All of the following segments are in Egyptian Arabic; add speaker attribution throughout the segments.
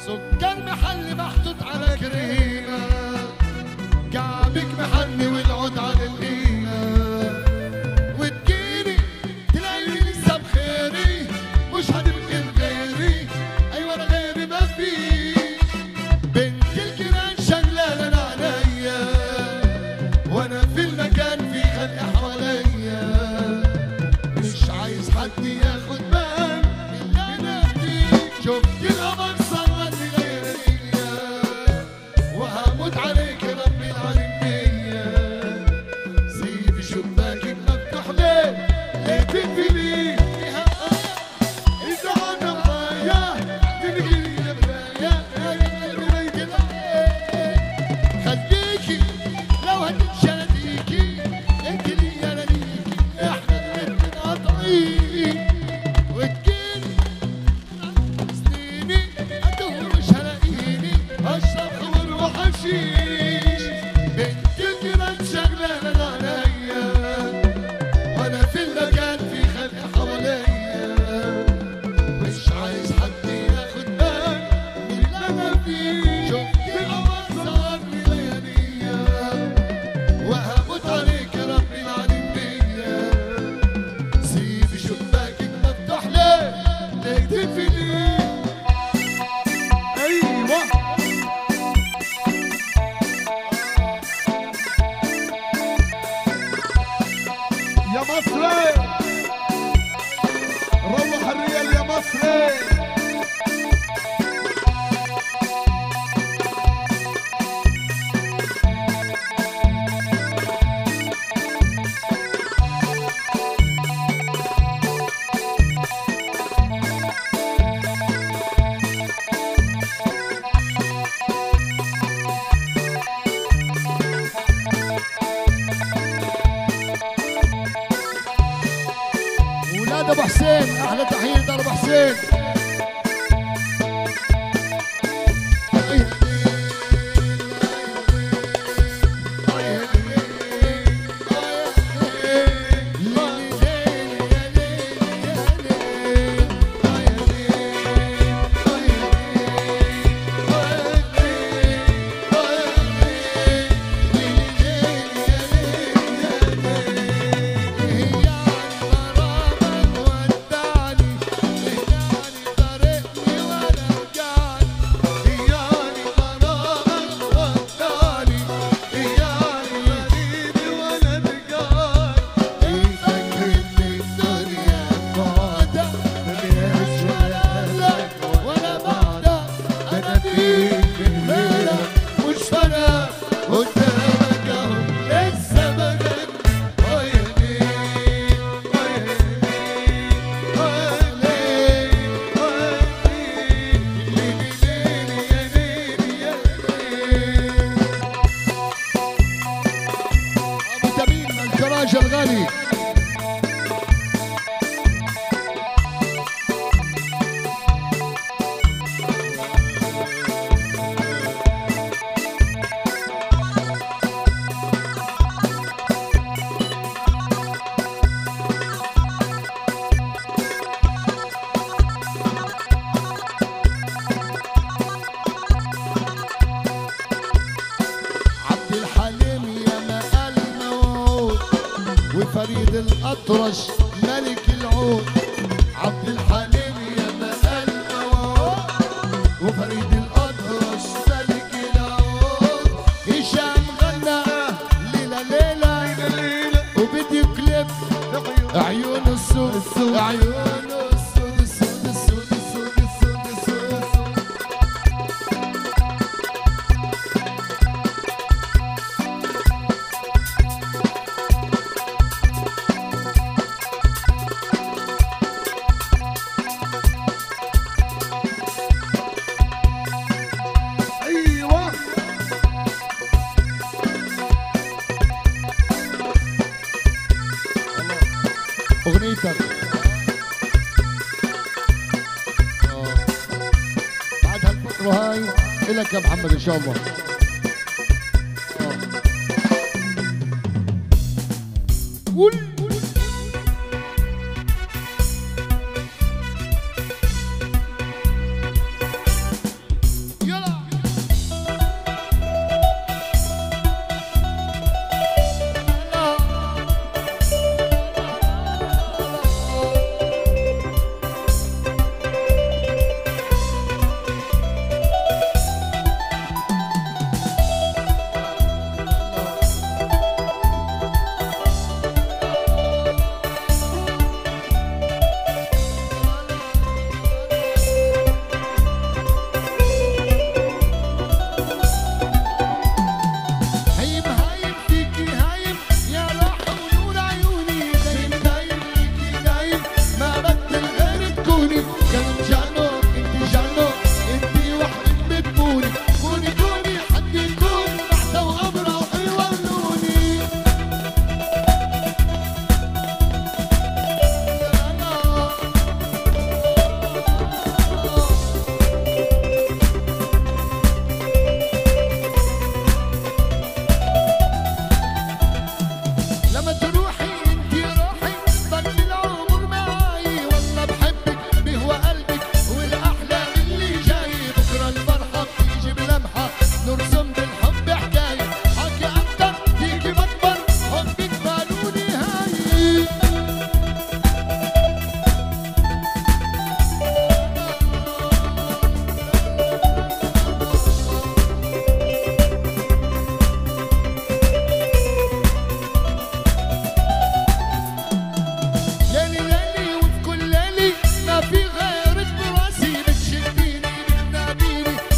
Speaker 1: سكر محلي محطوط على كريمة كعبك محلي والعود على القيمة وتجيني تلاقيني لسه بخيري مش هتبقى غيري ايوه انا غيري ما فيش بنت الجيران شغلانه عليا وانا في المكان في خلق حواليا مش عايز حد ياخد بال من اللي انا فيه شفت القمر صور لي غيريا وهموت عليك ربي العالم بيا سيب شباكك مفتوح ليه ليه تقفلي فيها إذا أنا معايا تبقي لي برايا خليكي لو هتتشرديكي انت لي انا ليكي احنا الاتنين قاطعين وتجيني سنيني ادور مش هلاقيني اشرب خمر وحشيش بنت الجيران شغلانه عليا وانا في المكان في خلق حواليا مش عايز حد ياخد بال من اللي انا فيه شفت القمر صار لي لياليا وهموت عليك يا ربي العليم بيا سيب شباكك مفتوح ليه ليه تقفلي ايوه
Speaker 2: يا مصري روح الريال يا مصري
Speaker 1: ولاد ابو حسين احلى تحيه لدار ابو حسين مش فارق قدامك اهو لسه بغني ويلي ابو تميم الكراج الغالي عبد الحليم يا مقال موعود وفريد الأطرش ملك العود عبد الحليم يا مقال موعود وفريد الأطرش ملك العود هشام غنى ليلة ليلة وفيديو كليب عيون السود عيون السود السود السود السود السود السود السود
Speaker 2: ايوه
Speaker 1: اغنيتك آه. بعد هالفترة هاي إلك يا محمد إن شاء الله آه. قول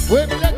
Speaker 1: وبلاد